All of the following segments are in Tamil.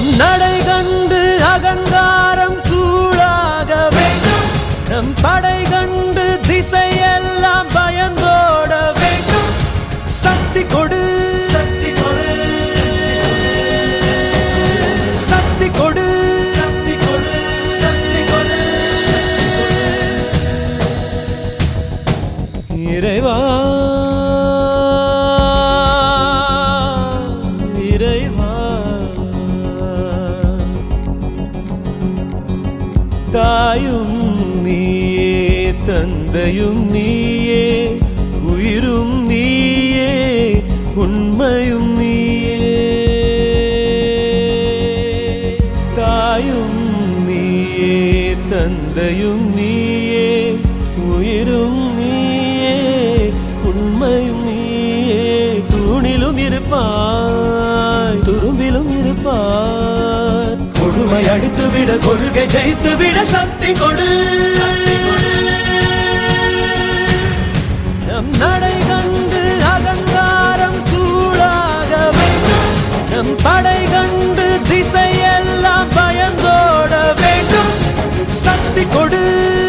நம் நடை கண்டு அகங்காரம் தூளாக வேண்டும் நம் படை கண்டு திசையெல்லாம் பயந்தோட வேண்டும் சக்தி கொடு சக்தி கொடு சக்தி கொடு சக்தி கொடு சக்தி கொடு இறைவா இறைவா தாயும் நீயே தந்தையும் நீயே உயிரும் நீயே உண்மையும் நீயே தாயும் நீயே தந்தையும் நீயே உயிரும் நீயே உண்மையும் நீயே தூணிலும் இருப்பாய் துரும்பிலும் இருப்பாய் கொடுமை அடித்து விட கொள்கை ஜெயித்து விட சக்தி கொடு நம் நடை கண்டு அகங்காரம் தூளாக வேண்டும் நம் படை கண்டு திசையெல்லாம் பயந்தோட வேண்டும் சக்தி கொடு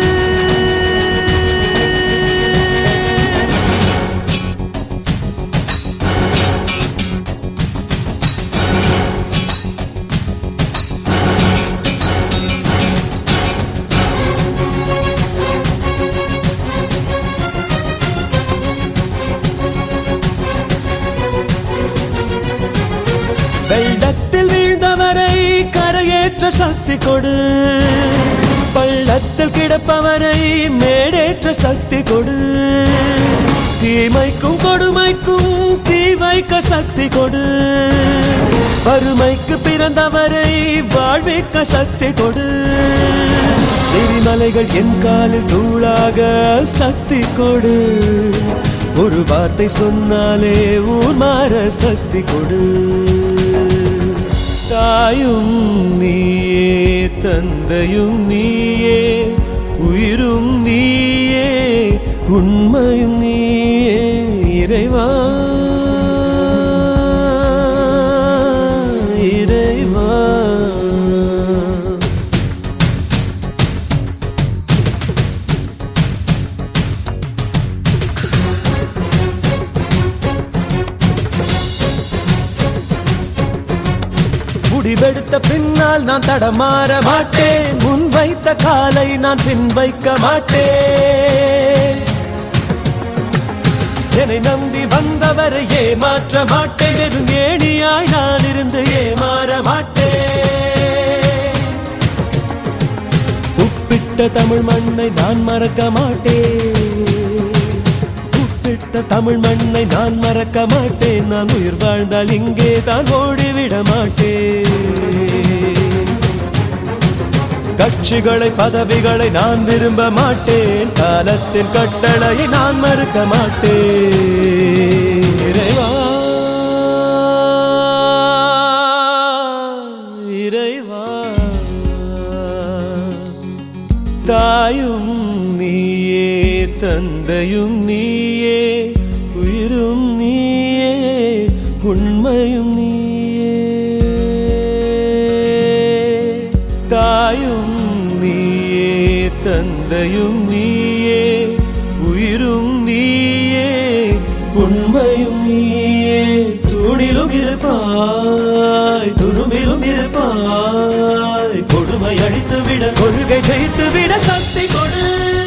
வெள்ளத்தில் வீழ்ந்தவரை கரையேற்ற சக்தி கொடு பள்ளத்தில் கிடப்பவரை மேடேற்ற சக்தி கொடு தீமைக்கும் கொடுமைக்கும் தீ வைக்க சக்தி கொடு வறுமைக்கு பிறந்தவரை வாழ்விக்க சக்தி கொடு எரிமலைகள் என் காலில் தூளாக சக்தி கொடு ஒரு வார்த்தை சொன்னாலே ஊர் மாற சக்தி கொடு தாயும் நீயே தந்தையும் நீயே உயிரும் நீயே உண்மையும் நீயே இறைவா இறைவா முடிவெடுத்த பின்னால் நான் தடமாற மாட்டேன் முன் வைத்த காலை நான் பின் வைக்க மாட்டேன் என்னை நம்பி வந்தவரை ஏமாற்ற மாட்டேன் வெறும் ஏணியாய் நான் இருந்து ஏமாற மாட்டேன் உப்பிட்ட தமிழ் மண்ணை நான் மறக்க மாட்டேன் உப்பிட்ட தமிழ் மண்ணை நான் மறக்க மாட்டேன் நான் உயிர் வாழ்ந்தால் இங்கே தான் ஓடிவிட மாட்டேன் கட்சிகளை பதவிகளை நான் விரும்ப மாட்டேன் காலத்தின் கட்டளையை நான் மறுக்க மாட்டேன் இறைவா இறைவா தாயும் நீயே தந்தையும் நீயே உயிரும் நீயே உண்மையும் நீயே தாயும் நீயே தந்தையும் நீயே உயிரும் நீயே உண்மையும் நீயே தூணிலும் இருப்பாய் துரும்பிலும் இருப்பாய் கொடுமை அடித்து விட கொள்கை ஜெயித்து விட சக்தி கொடு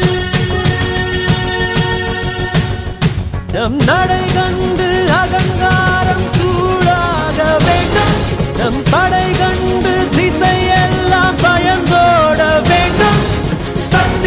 நம் நடை கண்டு அகங்காரம் தூளாக வேண்டும் நம் படை கண்டு திசையெல்லாம் பயந்தோட வேண்டும் சக்தி